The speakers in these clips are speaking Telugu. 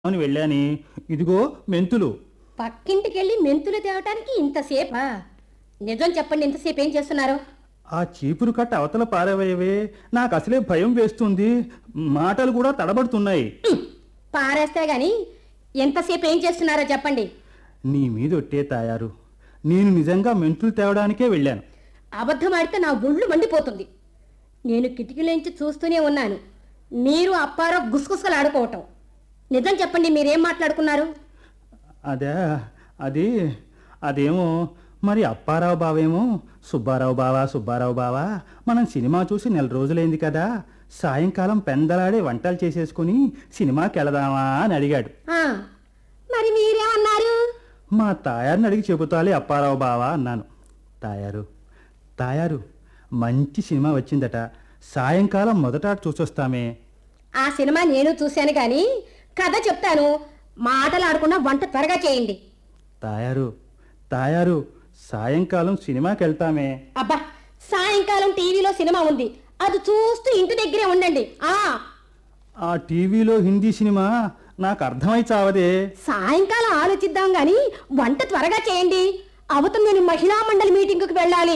అని వెళ్ళాని ఇదిగో మెంతులు పక్కింటికెళ్ళి మెంతులు తేవటానికి ఇంతసేపా నిజం చెప్పండి ఇంతసేపు ఏం చేస్తున్నారు ఆ చీపురు కట్ట అవతల పారవేయవే నాకు అసలే భయం వేస్తుంది మాటలు కూడా తడబడుతున్నాయి ఉమ్, పారేస్తే గాని ఎంతసేపు ఏం చేస్తున్నారో చెప్పండి నీ మీద ఒట్టే తాయారు నేను నిజంగా మెంతులు తేవడానికే వెళ్ళాను అబద్ధం ఆడితే నా ఒళ్ళు మండిపోతుంది నేను కిటికీలోంచి చూస్తూనే ఉన్నాను మీరు అప్పారో గుసగుసలు ఆడుకోవటం నిజం చెప్పండి మీరేం మాట్లాడుకున్నారు అదే అది అదేమో మరి అప్పారావు బావేమో సుబ్బారావు బావా సుబ్బారావు బావా మనం సినిమా చూసి నెల రోజులైంది కదా సాయంకాలం పెందలాడే వంటలు చేసేసుకుని సినిమాకి వెళదామా అని అడిగాడు ఆ, మరి మీరేమన్నారు మా తాయారిని అడిగి చెబుతాలే అప్పారావు బావా అన్నాను తాయారు తాయారు మంచి సినిమా వచ్చిందట సాయంకాలం మొదట చూసొస్తామే ఆ సినిమా నేను చూశాను కానీ కథ చెప్తాను మాటలు ఆడకుండా వంట త్వరగా చేయండి తాయారు తాయారు సాయంకాలం సినిమాకి వెళ్తామే అబ్బా సాయంకాలం టీవీలో సినిమా ఉంది అది చూస్తూ ఇంటి దగ్గరే ఉండండి ఆ ఆ టీవీలో హిందీ సినిమా నాకు అర్థమై చావదే సాయంకాలం ఆలోచిద్దాం గాని వంట త్వరగా చేయండి అవతం నేను మహిళా మండలి మీటింగుకి వెళ్ళాలి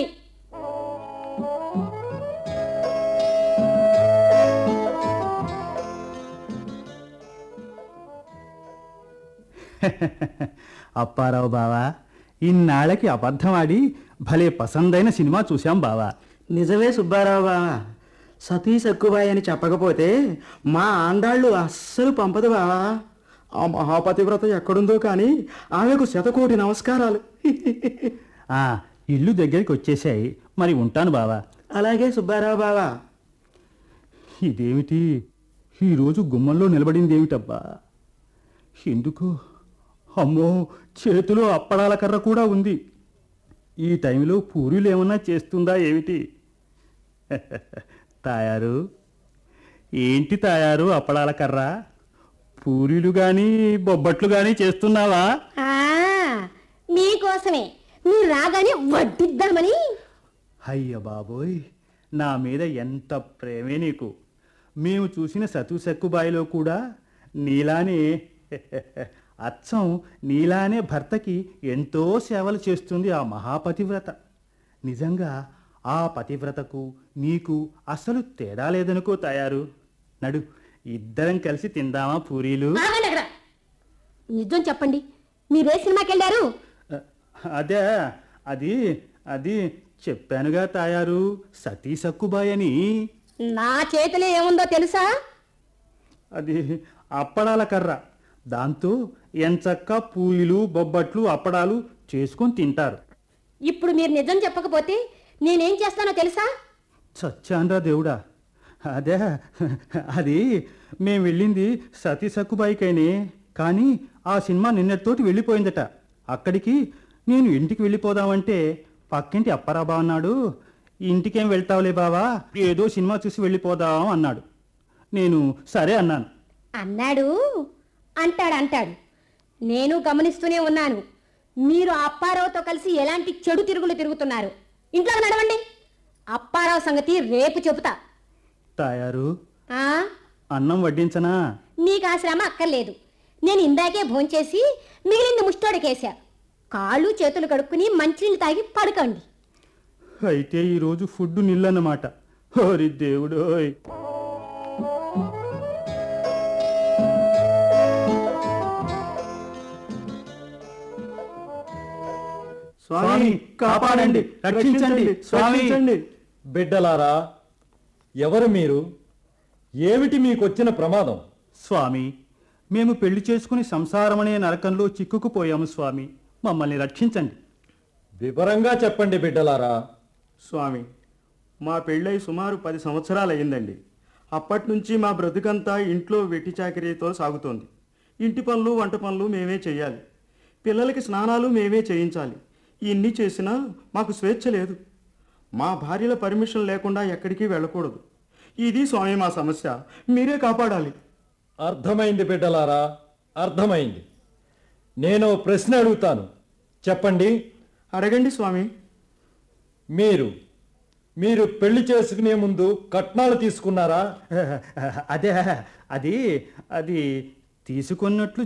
అప్పారావు బావా ఇన్నాళ్ళకి అబద్ధం ఆడి భలే పసందైన సినిమా చూశాం బావా నిజమే సుబ్బారావు బావా సతీ సక్కుబాయి అని చెప్పకపోతే మా ఆండాళ్ళు అస్సలు పంపదు బావా ఆ మహాపతివ్రత ఎక్కడుందో కానీ ఆమెకు శతకోటి నమస్కారాలు ఆ ఇల్లు దగ్గరికి వచ్చేసాయి మరి ఉంటాను బావా అలాగే సుబ్బారావు బావా ఇదేమిటి ఈరోజు గుమ్మంలో నిలబడింది ఏమిటబ్బా ఎందుకు అమ్మో చేతిలో అప్పడాల కర్ర కూడా ఉంది ఈ టైంలో పూరీలు ఏమన్నా చేస్తుందా ఏమిటి తాయారు ఏంటి తాయారు అప్పడాల కర్ర పూరీలు కానీ బొబ్బట్లు కానీ చేస్తున్నావా ఆ మీకోసమే మీరు రాగానే వడ్డిద్దామని అయ్య బాబోయ్ నా మీద ఎంత ప్రేమే నీకు మేము చూసిన సతు సక్కుబాయిలో కూడా నీలానే అచ్చం నీలానే భర్తకి ఎంతో సేవలు చేస్తుంది ఆ మహాపతివ్రత నిజంగా ఆ పతివ్రతకు నీకు అసలు తేడా లేదనుకో తయారు నడు ఇద్దరం కలిసి తిందామా పూరీలు ఆగండి అక్కడ నిజం చెప్పండి మీరే సినిమాకి వెళ్ళారు అదే అది అది చెప్పానుగా తాయారు సతీ సక్కుబాయ్ అని నా చేతిలో ఏముందో తెలుసా అది అప్పడాల కర్ర దాంతో ఎంచక్క పూయిలు బొబ్బట్లు అప్పడాలు చేసుకొని తింటారు ఇప్పుడు మీరు నిజం చెప్పకపోతే నేనేం చేస్తానో తెలుసా చచ్చాన్రా దేవుడా అదే అది మేము వెళ్ళింది సతీ సక్కుబాయికైనే కానీ ఆ సినిమా నిన్నటితోటి వెళ్ళిపోయిందట అక్కడికి నేను ఇంటికి వెళ్ళిపోదామంటే పక్కింటి అప్పారాబా అన్నాడు ఇంటికేం వెళ్తావులే బావా ఏదో సినిమా చూసి వెళ్ళిపోదాం అన్నాడు నేను సరే అన్నాను అన్నాడు అంటాడు అంటాడు నేను గమనిస్తూనే ఉన్నాను మీరు అప్పారావుతో కలిసి ఎలాంటి చెడు తిరుగులు తిరుగుతున్నారు ఇంట్లో నడవండి అప్పారావు సంగతి రేపు చెబుతా తాయారు ఆ అన్నం వడ్డించనా మీకు ఆ శ్రమ అక్కర్లేదు నేను ఇందాకే భోంచేసి మిగిలింది ముష్టోడికేశా కాళ్ళు చేతులు కడుక్కుని మంచినీళ్ళు తాగి పడుకోండి అయితే ఈరోజు ఫుడ్ నిల్లన్నమాట ఓరి దేవుడోయ్ స్వామి కాపాడండి రక్షించండి స్వామి రక్షించండి బిడ్డలారా ఎవరు మీరు ఏమిటి మీకొచ్చిన ప్రమాదం స్వామి మేము పెళ్లి చేసుకుని సంసారం అనే నరకంలో చిక్కుకుపోయాము స్వామి మమ్మల్ని రక్షించండి వివరంగా చెప్పండి బిడ్డలారా స్వామి మా పెళ్ళై సుమారు పది సంవత్సరాలు అయిందండి అప్పటి నుంచి మా బ్రతుకంతా ఇంట్లో వెట్టి చాకరీతో సాగుతోంది ఇంటి పనులు వంట పనులు మేమే చేయాలి పిల్లలకి స్నానాలు మేమే చేయించాలి ఇన్ని చేసినా మాకు స్వేచ్ఛ లేదు మా భార్యల పర్మిషన్ లేకుండా ఎక్కడికి వెళ్ళకూడదు ఇది స్వామి మా సమస్య మీరే కాపాడాలి అర్థమైంది బిడ్డలారా అర్థమైంది నేను ఓ ప్రశ్న అడుగుతాను చెప్పండి అడగండి స్వామి మీరు మీరు పెళ్లి చేసుకునే ముందు కట్నాలు తీసుకున్నారా అదే అది అది తీసుకున్నట్లు